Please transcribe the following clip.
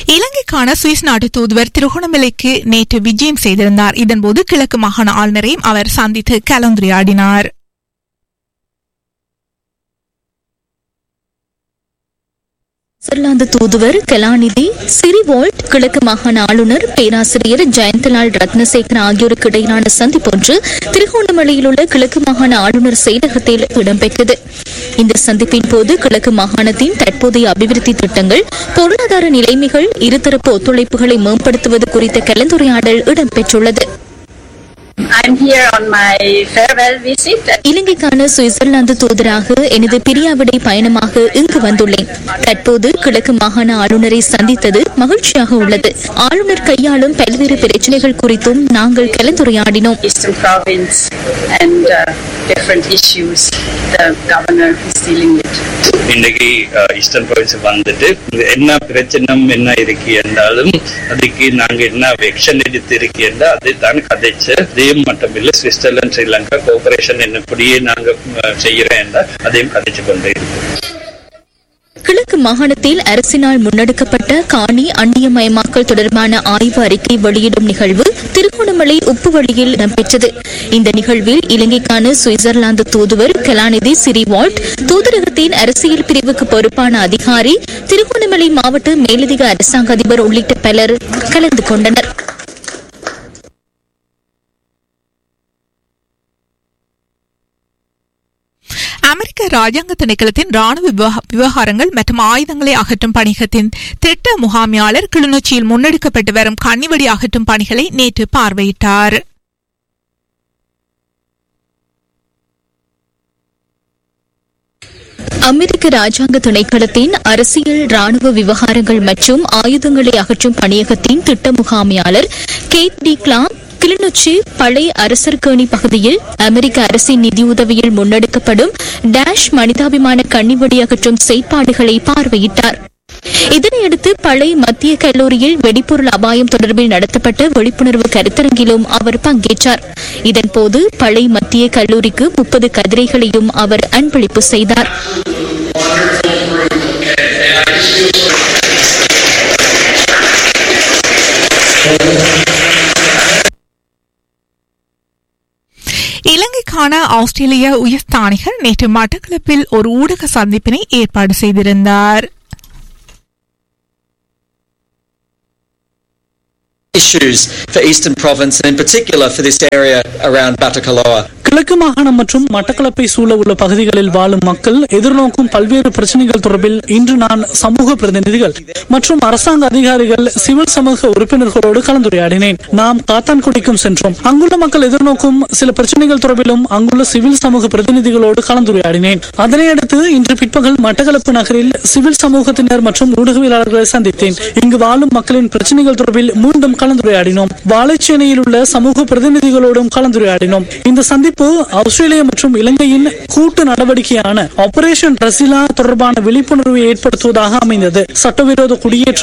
இலங்கைக்கான சுவிஸ் நாட்டு தூதுவர் திருகோணமலைக்கு நேற்று விஜயம் செய்திருந்தார் இதன்போது கிழக்கு மாகாண ஆளுநரையும் அவர் சந்தித்து கலந்துரையாடினார் சுவிட்சர்லாந்து தூதுவர் கலாநிதி சிரிவோல்ட் கிழக்கு மாகாண ஆளுநர் பேராசிரியர் ஜெயந்தலால் ரத்னசேகர ஆகியோருக்கு இடையிலான சந்திப்பொன்று திருகோணமலையில் உள்ள கிழக்கு மாகாண ஆளுநர் செயலகத்தில் இடம்பெற்றது இந்த சந்திப்பின் போது கிழக்கு மாகாணத்தின் தற்போதைய அபிவிருத்தி திட்டங்கள் பொருளாதார நிலைமைகள் இருதரப்பு ஒத்துழைப்புகளை மேம்படுத்துவது குறித்த கலந்துரையாடல் இடம்பெற்றுள்ளது I'm here on my farewell visit. இலங்கைக்கான சுவிட்சர்லாந்து தூதராக எனது பிரியாவிடை பயணமாக இங்கு வந்துள்ளேன் தற்போது கிழக்கு மாகாண ஆளுநரை சந்தித்தது மகிழ்ச்சியாக உள்ளது ஆளுநர் கையாளும் பல்வேறு பிரச்சனைகள் குறித்தும் நாங்கள் கலந்துரையாடினோம் Eastern province and uh, different issues the governor is dealing with. இன்னைக்கு ஈஸ்டர்ன் ப்ரொவின்ஸ் வந்துட்டு என்ன பிரச்சனை என்ன இருக்கு என்றாலும் அதுக்கு நாங்க என்ன வெக்ஷன் எடுத்து இருக்கு என்றால் அதை தான் கதைச்சு அதையும் மட்டும் இல்லை சுவிட்சர்லாந்து ஸ்ரீலங்கா கோஆபரேஷன் என்னப்படியே நாங்க அஹ், செய்யறோம் என்றால் அதையும் கதைச்சு கொண்டே இருக்கோம் கிழக்கு மாகாணத்தில் அரசினால் முன்னெடுக்கப்பட்ட காணி அந்நியமயமாக்கல் தொடர்பான ஆய்வு அறிக்கை வெளியிடும் நிகழ்வு திருகோணமலை உப்பு வழியில் இடம்பெற்றது இந்த நிகழ்வில் இலங்கைக்கான சுவிட்சர்லாந்து தூதுவர் கலாநிதி சிரிவால்ட் தூதரகத்தின் அரசியல் பிரிவுக்கு பொறுப்பான அதிகாரி திருகோணமலை மாவட்ட மேலதிக அரசாங்க அதிபர் உள்ளிட்ட பலர் கலந்து கொண்டனர் அமெரிக்க ராஜாங்க திணைக்களத்தின் ராணுவ விவகா- விவகாரங்கள் மற்றும் ஆயுதங்களை அகற்றும் பணியகத்தின் திட்ட முகாமியாளர் கிளிநொச்சியில் முன்னெடுக்கப்பட்டு வரும் கன்னிவெடி அகற்றும் பணிகளை நேற்று பார்வையிட்டார் அமெரிக்க ராஜாங்க திணைக்களத்தின் அரசியல் ராணுவ விவகாரங்கள் மற்றும் ஆயுதங்களை அகற்றும் பணியகத்தின் திட்ட முகாமையாளர் கேட் டி கிளாம் கிளிநொச்சி பழைய அரசர்கேணி பகுதியில் அமெரிக்க அரசின் நிதியுதவியில் முன்னெடுக்கப்படும் டேஷ் மனிதாபிமான கண்ணிவெடி அகற்றும் செயற்பாடுகளை பார்வையிட்டார் இதனையடுத்து பழைய மத்திய கல்லூரியில் வெடிபொருள் அபாயம் தொடர்பில் நடத்தப்பட்ட விழிப்புணர்வு கருத்தரங்கிலும் அவர் பங்கேற்றார் இதன்போது பழைய மத்திய கல்லூரிக்கு முப்பது கதிரைகளையும் அவர் அன்பளிப்பு செய்தார் இலங்கைக்கான ஆஸ்திரேலிய உயர்ஸ்தானிகர் நேற்று மட்டக்களப்பில் ஒரு ஊடக சந்திப்பினை ஏற்பாடு செய்திருந்தார் issues for Eastern Province and in particular for this area around Batakaloa. கிழக்கு மாகாணம் மற்றும் மட்டக்களப்பை சூழ உள்ள பகுதிகளில் வாழும் மக்கள் எதிர்நோக்கும் பல்வேறு பிரச்சனைகள் தொடர்பில் இன்று நான் சமூக பிரதிநிதிகள் மற்றும் அரசாங்க அதிகாரிகள் சிவில் சமூக உறுப்பினர்களோடு கலந்துரையாடினேன் நாம் காத்தான்குடிக்கும் சென்றோம் அங்குள்ள மக்கள் எதிர்நோக்கும் சில பிரச்சனைகள் தொடர்பிலும் அங்குள்ள சிவில் சமூக பிரதிநிதிகளோடு கலந்துரையாடினேன் அதனையடுத்து இன்று பிற்பகல் மட்டக்களப்பு நகரில் சிவில் சமூகத்தினர் மற்றும் ஊடகவியலாளர்களை சந்தித்தேன் இங்கு வாழும் மக்களின் பிரச்சனைகள் தொடர்பில் மீண்டும் கலந்துரையாடினோம் வாழைச்சேனையில் உள்ள சமூக பிரதிநிதிகளோடும் கலந்துரையாடினோம் இந்த சந்திப்பு ஆஸ்திரேலியா மற்றும் இலங்கையின் கூட்டு நடவடிக்கையான ஆபரேஷன் ரசிலா தொடர்பான விழிப்புணர்வை ஏற்படுத்துவதாக அமைந்தது சட்டவிரோத குடியேற்ற